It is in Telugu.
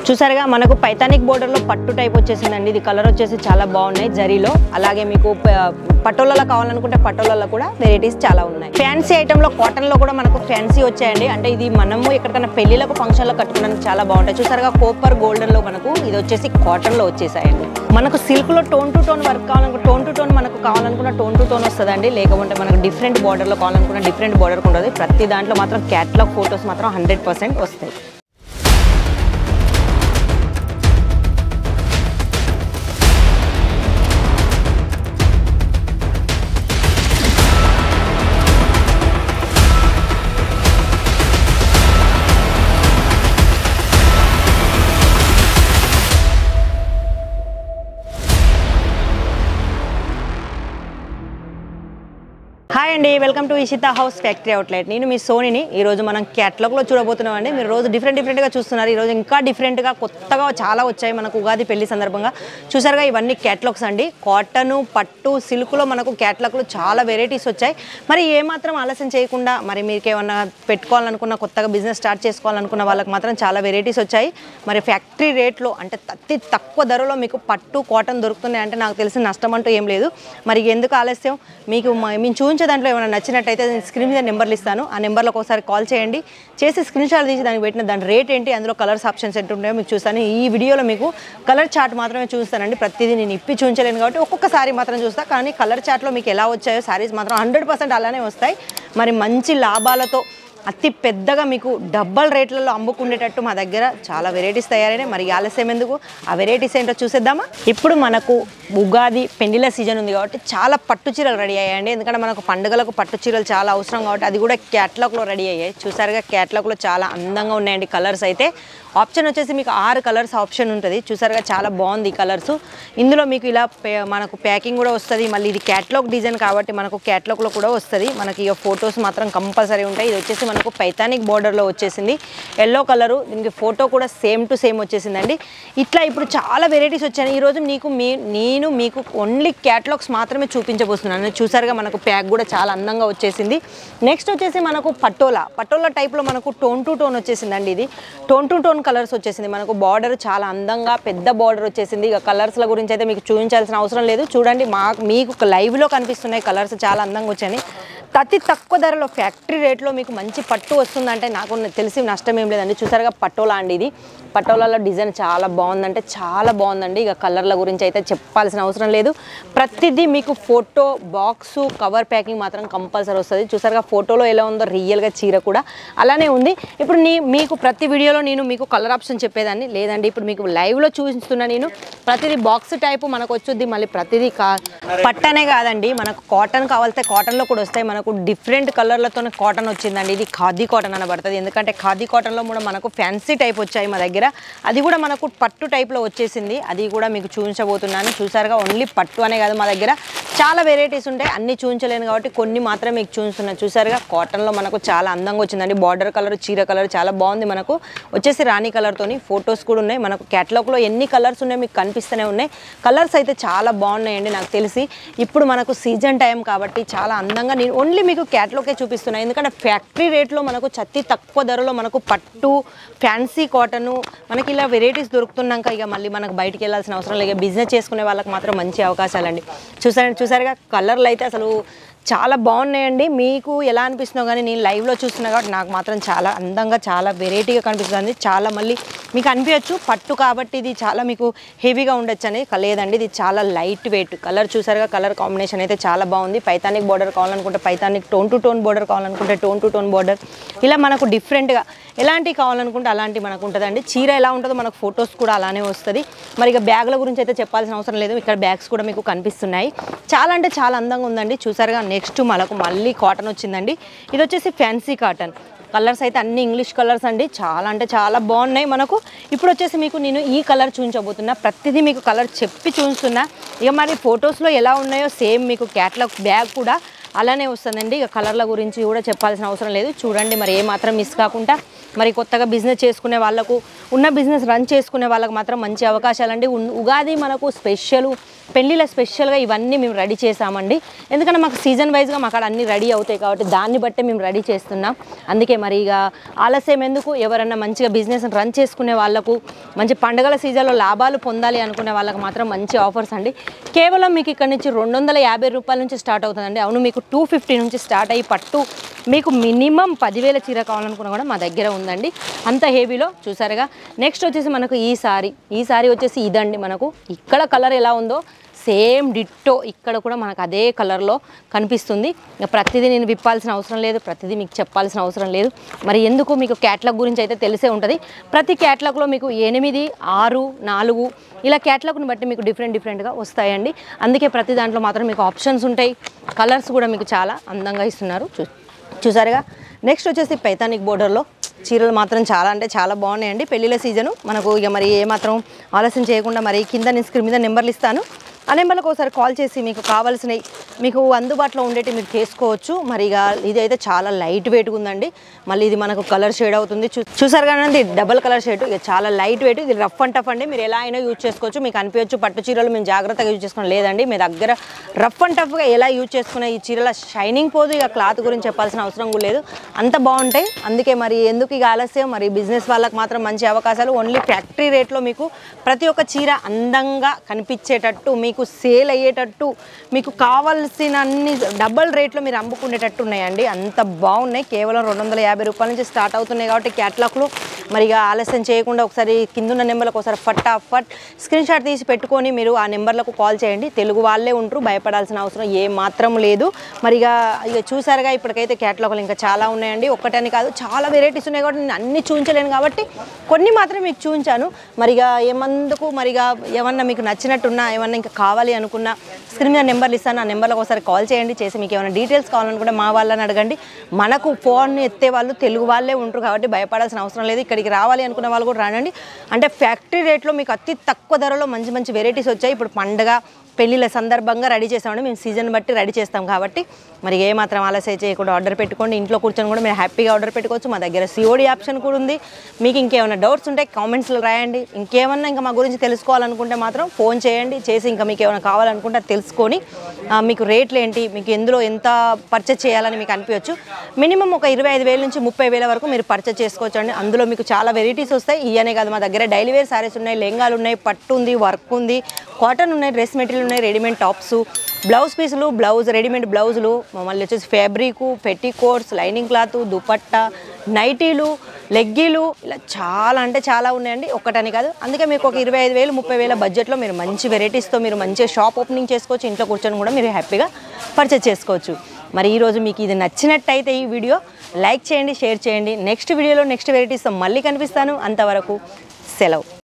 చూసారుగా మనకు పైతానిక్ బోర్డర్లో పట్టు టైప్ వచ్చేసిందండి ఇది కలర్ వచ్చేసి చాలా బాగున్నాయి జరీలో అలాగే మీకు ప- పటోలలో కావాలనుకుంటే పటోలలో కూడా వెరైటీస్ చాలా ఉన్నాయి ఫ్యాన్సీ ఐటెంలో కాటన్లో కూడా మనకు ఫ్యాన్సీ వచ్చాయండి అంటే ఇది మనము ఎక్కడికైనా పెళ్లిలకు ఫంక్షన్లో కట్టుకోవడానికి చాలా బాగుంటాయి చూసారుగా కోపర్ గోల్డెన్లో మనకు ఇది వచ్చేసి కాటన్లో వచ్చేసాయండి మనకు సిల్క్లో టోన్ టు టోన్ వర్క్ కావాలనుకుంటే టోన్ టు టోన్ మనకు కావాలనుకున్న టోన్ టు టోన్ వస్తుందండి లేకపోతే మనకు డిఫరెంట్ బార్డర్లో కావాలనుకున్న డిఫరెంట్ బార్డర్ ఉంటుంది ప్రతి దాంట్లో మాత్రం క్యాట్లాగ్ ఫొటోస్ మాత్రం హండ్రెడ్ పర్సెంట్ వస్తాయి హాయ్ అండి welcome to Ishita house factory outlet నేను మీ సోనీని ఈ రోజు మనం క్యాట్లాగ్లో చూడబోతున్నాం అండి మీరు రోజు డిఫరెంట్ డిఫరెంట్గా చూస్తున్నారు ఈ రోజు ఇంకా డిఫరెంట్గా కొత్తగా చాలా వచ్చాయి మనకు ఉగాది పెళ్లి సందర్భంగా చూసారుగా ఇవన్నీ క్యాట్లాగ్స్ అండి కాటన్ పట్టు సిల్క్లో మనకు క్యాట్లాగ్లు చాలా వెరైటీస్ వచ్చాయి మరి ఏమాత్రం ఆలస్యం చేయకుండా మరి మీకు ఏమన్నా పెట్టుకోవాలనుకున్న కొత్తగా బిజినెస్ స్టార్ట్ చేసుకోవాలనుకున్న వాళ్ళకి మాత్రం చాలా వెరైటీస్ వచ్చాయి మరి ఫ్యాక్టరీ రేట్లో అంటే అతి తక్కువ ధరలో మీకు పట్టు కాటన్ దొరుకుతున్నాయి అంటే నాకు తెలిసి నష్టం అంటూ ఏం లేదు మరి ఎందుకు ఆలస్యం మీకు మ- మేము చూపించే దాంట్లో ఏమైనా నచ్చినట్టయితే నేను స్క్రీన్ మీద నెంబర్లు ఇస్తాను ఆ నెంబర్లకు ఒకసారి కాల్ చేయండి చేసి స్క్రీన్ షాట్ తీసి దానికి పెట్టిన దాని రేట్ ఏంటి అందులో కలర్స్ ఆప్షన్స్ ఏంటి ఉంటాయో మీకు చూస్తాను ఈ వీడియోలో మీకు కలర్ చార్ట్ మాత్రమే చూస్తానండి ప్రతిదీ నేను ఇప్పి చూపించలేను కాబట్టి ఒక్కొక్కసారి మాత్రం చూస్తా కానీ కలర్ చార్ట్లో మీకు ఎలా వచ్చాయో శారీస్ మాత్రం హండ్రెడ్ అలానే వస్తాయి మరి మంచి లాభాలతో అతి పెద్దగా మీకు డబ్బల్ రేట్లలో అమ్ముకునేటట్టు మా దగ్గర చాలా వెరైటీస్ తయారైనాయి మరి ఆలస్యం ఎందుకు ఆ వెరైటీస్ ఏంటో చూసేద్దామా ఇప్పుడు మనకు ఉగాది పెండిల సీజన్ ఉంది కాబట్టి చాలా పట్టు చీరలు రెడీ అయ్యాయండి ఎందుకంటే మనకు పండుగలకు పట్టు చీరలు చాలా అవసరం కాబట్టి అది కూడా క్యాట్లాగ్లో రెడీ అయ్యాయి చూసారుగా క్యాట్లాగ్లో చాలా అందంగా ఉన్నాయండి కలర్స్ అయితే ఆప్షన్ వచ్చేసి మీకు ఆరు కలర్స్ ఆప్షన్ ఉంటుంది చూసారుగా చాలా బాగుంది ఈ కలర్స్ ఇందులో మీకు ఇలా పే- మనకు ప్యాకింగ్ కూడా వస్తుంది మళ్ళీ ఇది క్యాట్లాగ్ డిజైన్ కాబట్టి మనకు క్యాట్లాగ్లో కూడా వస్తుంది మనకి ఇక ఫొటోస్ మాత్రం కంపల్సరీ ఉంటాయి ఇది వచ్చేసి మనకు పైతానిక్ బార్డర్లో వచ్చేసింది ఎల్లో కలరు దీనికి ఫోటో కూడా సేమ్ టు సేమ్ వచ్చేసిందండి ఇట్లా ఇప్పుడు చాలా వెరైటీస్ వచ్చాయి ఈరోజు నీకు మీ నేను మీకు ఓన్లీ క్యాట్లాగ్స్ మాత్రమే చూపించబోతున్నాను చూసారుగా మనకు ప్యాక్ కూడా చాలా అందంగా వచ్చేసింది నెక్స్ట్ వచ్చేసి మనకు పటోలా పటోలా టైప్లో మనకు టోన్ టు టోన్ వచ్చేసిందండి ఇది టోన్ టు టోన్ కలర్స్ వచ్చేసింది మనకు బార్డర్ చాలా అందంగా పెద్ద బార్డర్ వచ్చేసింది ఇక కలర్స్ల గురించి అయితే మీకు చూపించాల్సిన అవసరం లేదు చూడండి మా మీకు లైవ్లో కనిపిస్తున్నాయి కలర్స్ చాలా అందంగా వచ్చాయి అతి తక్కువ ధరలో ఫ్యాక్టరీ రేట్లో మీకు మంచి పట్టు వస్తుందంటే నాకు తెలిసి నష్టం ఏం లేదండి చూసారుగా పటోలా అండి ఇది పటోలాలో డిజైన్ చాలా బాగుందంటే చాలా బాగుందండి ఇక కలర్ల గురించి అయితే చెప్పాల్సిన అవసరం లేదు ప్రతిదీ మీకు ఫోటో బాక్సు కవర్ ప్యాకింగ్ మాత్రం కంపల్సరీ వస్తుంది చూసారుగా ఫోటోలో ఎలా ఉందో రియల్గా చీర కూడా అలానే ఉంది ఇప్పుడు నీ మీకు ప్రతి వీడియోలో నేను మీకు కలర్ ఆప్షన్ చెప్పేదాన్ని లేదండి ఇప్పుడు మీకు లైవ్లో చూపిస్తున్నా నేను ప్రతిదీ బాక్స్ టైపు మనకు వచ్చుద్ది మళ్ళీ ప్రతిదీ కా పట్టనే కాదండి మనకు కాటన్ కావాలితే కాటన్లో కూడా వస్తాయి మనకు డిఫరెంట్ కలర్లతో కాటన్ వచ్చిందండి ఇది ఖాదీ కాటన్ అనబడుతుంది ఎందుకంటే ఖాదీ కాటన్లో కూడా మనకు ఫ్యాన్సీ టైప్ వచ్చాయి మా దగ్గర అది కూడా మనకు పట్టు టైప్లో వచ్చేసింది అది కూడా మీకు చూపించబోతున్నాను చూసారుగా ఓన్లీ పట్టు అనే కాదు మా దగ్గర చాలా వెరైటీస్ ఉంటాయి అన్ని చూపించలేను కాబట్టి కొన్ని మాత్రమే మీకు చూపిస్తున్నాను చూసారుగా కాటన్లో మనకు చాలా అందంగా వచ్చిందండి బార్డర్ కలర్ చీర కలర్ చాలా బాగుంది మనకు వచ్చేసి రాణి కలర్తోని ఫొటోస్ కూడా ఉన్నాయి మనకు క్యాటలాగ్లో ఎన్ని కలర్స్ ఉన్నాయో మీకు కనిపిస్తూనే ఉన్నాయి కలర్స్ అయితే చాలా బాగున్నాయండి నాకు తెలిసి ఇప్పుడు మనకు సీజన్ టైం కాబట్టి చాలా అందంగా నేను ఓన్లీ మీకు క్యాటలాగే చూపిస్తున్నాను ఎందుకంటే ఫ్యాక్టరీ రేట్లో మనకు చత్తి తక్కువ ధరలో మనకు పట్టు ఫ్యాన్సీ కాటన్ మనకి ఇలా వెరైటీస్ దొరుకుతున్నాక ఇక మళ్ళీ మనకు బయటికి వెళ్ళాల్సిన అవసరం లేదు బిజినెస్ చేసుకునే వాళ్ళకి మాత్రం మంచి అవకాశాలండి చూసారు చూసారుగా కలర్లు అయితే అసలు చాలా బాగున్నాయండి మీకు ఎలా అనిపిస్తుందో కానీ నేను లైవ్లో చూస్తున్నా కాబట్టి నాకు మాత్రం చాలా అందంగా చాలా వెరైటీగా కనిపిస్తుంది చాలా మళ్ళీ మీకు అనిపించచ్చు పట్టు కాబట్టి ఇది చాలా మీకు హెవీగా ఉండొచ్చు అని లేదండి ఇది చాలా లైట్ వెయిట్ కలర్ చూసారుగా కలర్ కాంబినేషన్ అయితే చాలా బాగుంది పైతానిక్ బార్డర్ కావాలనుకుంటే పైతానిక్ టోన్ టు టోన్ బార్డర్ కావాలనుకుంటే టోన్ టు టోన్ బార్డర్ ఇలా మనకు డిఫరెంట్గా ఎలాంటివి కావాలనుకుంటే అలాంటి మనకు ఉంటుందండి చీర ఎలా ఉంటుందో మనకు ఫొటోస్ కూడా అలానే వస్తుంది మరి ఇక బ్యాగ్ల గురించి అయితే చెప్పాల్సిన అవసరం లేదు ఇక్కడ బ్యాగ్స్ కూడా మీకు కనిపిస్తున్నాయి చాలా అంటే చాలా అందంగా ఉందండి చూసారుగా నెక్స్ట్ మనకు మళ్ళీ కాటన్ వచ్చిందండి ఇది వచ్చేసి ఫ్యాన్సీ కాటన్ కలర్స్ అయితే అన్ని ఇంగ్లీష్ కలర్స్ అండి చాలా అంటే చాలా బాగున్నాయి మనకు ఇప్పుడు వచ్చేసి మీకు నేను ఈ కలర్ చూపించబోతున్నా ప్రతిదీ మీకు కలర్ చెప్పి చూపిస్తున్నా ఇక మరి ఫొటోస్లో ఎలా ఉన్నాయో సేమ్ మీకు క్యాట్లాగ్ బ్యాగ్ కూడా అలానే వస్తుందండి ఇక కలర్ల గురించి కూడా చెప్పాల్సిన అవసరం లేదు చూడండి మరి ఏ మాత్రం మిస్ కాకుండా మరి కొత్తగా బిజినెస్ చేసుకునే వాళ్ళకు ఉన్న బిజినెస్ రన్ చేసుకునే వాళ్ళకి మాత్రం మంచి అవకాశాలండి ఉన్- ఉగాది మనకు స్పెషల్ పెళ్ళిళ్ళ స్పెషల్గా ఇవన్నీ మేము రెడీ చేసామండి ఎందుకంటే మాకు సీజన్ వైజ్గా మాకు అక్కడ అన్నీ రెడీ అవుతాయి కాబట్టి దాన్ని బట్టే మేము రెడీ చేస్తున్నాం అందుకే మరి ఇక ఆలస్యం ఎందుకు ఎవరన్నా మంచిగా బిజినెస్ రన్ చేసుకునే వాళ్ళకు మంచి పండుగల సీజన్లో లాభాలు పొందాలి అనుకునే వాళ్ళకి మాత్రం మంచి ఆఫర్స్ అండి కేవలం మీకు ఇక్కడ నుంచి రెండు వందల యాభై రూపాయల నుంచి స్టార్ట్ అవుతుందండి అవును మీకు టూ ఫిఫ్టీ నుంచి స్టార్ట్ అయ్యి పట్టు మీకు మినిమం పదివేల చీర కావాలనుకున్నా కూడా మా దగ్గర ఉందండి అంత హెవీలో చూసారుగా నెక్స్ట్ వచ్చేసి మనకు ఈ సారీ ఈ సారీ వచ్చేసి ఇదండి మనకు ఇక్కడ కలర్ ఎలా ఉందో సేమ్ డిట్టో ఇక్కడ కూడా మనకు అదే కలర్లో కనిపిస్తుంది ఇక ప్రతిదీ నేను విప్పాల్సిన అవసరం లేదు ప్రతిదీ మీకు చెప్పాల్సిన అవసరం లేదు మరి ఎందుకు మీకు క్యాట్లాగ్ గురించి అయితే తెలిసే ఉంటుంది ప్రతి క్యాట్లాగ్లో మీకు ఎనిమిది ఆరు నాలుగు ఇలా క్యాట్లాగ్ని బట్టి మీకు డిఫరెంట్ డిఫరెంట్గా వస్తాయండి అందుకే ప్రతి దాంట్లో మాత్రం మీకు ఆప్షన్స్ ఉంటాయి కలర్స్ కూడా మీకు చాలా అందంగా ఇస్తున్నారు చూ చూసారుగా నెక్స్ట్ వచ్చేసి పైతానిక్ బోర్డర్లో చీరలు మాత్రం చాలా అంటే చాలా బాగున్నాయండి పెళ్ళిళ్ళ సీజను మనకు ఇక మరి ఏమాత్రం ఆలస్యం చేయకుండా మరి కింద నేను స్క్రీన్ మీద నెంబర్లు ఇస్తాను ఆ నెంబర్లకు ఒకసారి కాల్ చేసి మీకు కావాల్సినవి మీకు అందుబాటులో ఉండేటి మీరు చేసుకోవచ్చు మరి ఇక ఇది అయితే చాలా లైట్ వెయిట్గా ఉందండి మళ్ళీ ఇది మనకు కలర్ షేడ్ అవుతుంది చూ చూసారు కానీ డబల్ కలర్ షేడ్ ఇక చాలా లైట్ వెయిట్ ఇది రఫ్ అండ్ టఫ్ అండి మీరు ఎలా అయినా యూజ్ చేసుకోవచ్చు మీకు అనిపించచ్చు పట్టు చీరలు మేము జాగ్రత్తగా యూజ్ చేసుకోవడం లేదండి మీ దగ్గర రఫ్ అండ్ టఫ్గా ఎలా యూజ్ చేసుకునే ఈ చీరల షైనింగ్ పోదు ఇక క్లాత్ గురించి చెప్పాల్సిన అవసరం కూడా లేదు అంత బాగుంటాయి అందుకే మరి ఎందుకు ఇక ఆలస్యం మరి బిజినెస్ వాళ్ళకి మాత్రం మంచి అవకాశాలు ఓన్లీ ఫ్యాక్టరీ రేట్లో మీకు ప్రతి ఒక్క చీర అందంగా కనిపించేటట్టు మీకు సేల్ అయ్యేటట్టు మీకు కావాల్సిన అన్ని డబల్ రేట్లో మీరు అమ్ముకునేటట్టు ఉన్నాయండి అంత బాగున్నాయి కేవలం రెండు వందల యాభై రూపాయల నుంచి స్టార్ట్ అవుతున్నాయి కాబట్టి క్యాట్లాగ్లో మరి ఇక ఆలస్యం చేయకుండా ఒకసారి కిందున్న నెంబర్లకు ఒకసారి ఫటాఫట్ స్క్రీన్ షాట్ తీసి పెట్టుకొని మీరు ఆ నెంబర్లకు కాల్ చేయండి తెలుగు వాళ్ళే ఉంటారు భయపడాల్సిన అవసరం ఏ మాత్రం లేదు మరి ఇక ఇక చూసారుగా ఇప్పటికైతే క్యాట్లాగ్లు ఇంకా చాలా ఉన్నాయండి ఒక్కటని కాదు చాలా వెరైటీస్ ఉన్నాయి కాబట్టి నేను అన్ని చూపించలేను కాబట్టి కొన్ని మాత్రం మీకు చూపించాను మరిగా ఏమందుకు మరిగా ఏమన్నా మీకు నచ్చినట్టున్నా ఏమన్నా ఇంకా కావాలి అనుకున్నా స్క్రీన్ మీద నెంబర్లు ఇస్తాను ఆ నెంబర్లకు ఒకసారి కాల్ చేయండి చేసి మీకు ఏమైనా డీటెయిల్స్ కావాలనుకుంటే మా వాళ్ళని అడగండి మనకు ఫోన్ ఎత్తే వాళ్ళు తెలుగు వాళ్ళే ఉంటారు కాబట్టి భయపడాల్సిన అవసరం లేదు ఇక్కడికి రావాలి అనుకున్న వాళ్ళు కూడా రానండి అంటే ఫ్యాక్టరీ రేట్లో మీకు అతి తక్కువ ధరలో మంచి మంచి వెరైటీస్ వచ్చాయి ఇప్పుడు పండగ పెళ్ళిళ్ళ సందర్భంగా రెడీ చేస్తామండి మేము సీజన్ బట్టి రెడీ చేస్తాం కాబట్టి మరి ఏ మాత్రం ఆలస్యం చేయకుండా ఆర్డర్ పెట్టుకోండి ఇంట్లో కూర్చొని కూడా మీరు హ్యాపీగా ఆర్డర్ పెట్టుకోవచ్చు మా దగ్గర సిఓడి ఆప్షన్ కూడా ఉంది మీకు ఇంకేమైనా డౌట్స్ ఉంటే కామెంట్స్లో రాయండి ఇంకేమన్నా ఇంకా మా గురించి తెలుసుకోవాలనుకుంటే మాత్రం ఫోన్ చేయండి చేసి ఇంకా మీకు ఏమైనా కావాలనుకుంటే అది తెలుసుకొని ఆ, మీకు రేట్లు ఏంటి మీకు ఎందులో ఎంత పర్చేస్ చేయాలని మీకు అనిపించవచ్చు మినిమం ఒక ఇరవై ఐదు వేల నుంచి ముప్పై వేల వరకు మీరు పర్చేస్ చేసుకోవచ్చు అండి అందులో మీకు చాలా వెరైటీస్ వస్తాయి ఇవనే కాదు మా దగ్గర డైలీ వేర్ సారీస్ ఉన్నాయి లెహంగాలు ఉన్నాయి పట్టు ఉంది వర్క్ ఉంది కాటన్ ఉన్నాయి డ్రెస్ మెటీరియల్ ఉన్నాయి రెడీమేడ్ టాప్స్ బ్లౌజ్ పీసులు బ్లౌజ్ రెడీమేడ్ బ్లౌజులు మళ్ళీ వచ్చేసి ఫ్యాబ్రిక్ పెట్టి కోట్స్ లైనింగ్ క్లాత్ దుపట్టా నైటీలు లెగ్గీలు ఇలా చాలా అంటే చాలా ఉన్నాయండి ఒక్కటని కాదు అందుకే మీకు ఒక ఇరవై ఐదు వేలు ముప్పై వేల బడ్జెట్లో మీరు మంచి వెరైటీస్తో మీరు మంచిగా షాప్ ఓపెనింగ్ చేసుకోవచ్చు ఇంట్లో కూర్చొని కూడా మీరు హ్యాపీగా పర్చేస్ చేసుకోవచ్చు మరి ఈరోజు మీకు ఇది నచ్చినట్టయితే ఈ వీడియో లైక్ చేయండి షేర్ చేయండి నెక్స్ట్ వీడియోలో నెక్స్ట్ వెరైటీస్తో మళ్ళీ కనిపిస్తాను అంతవరకు సెలవు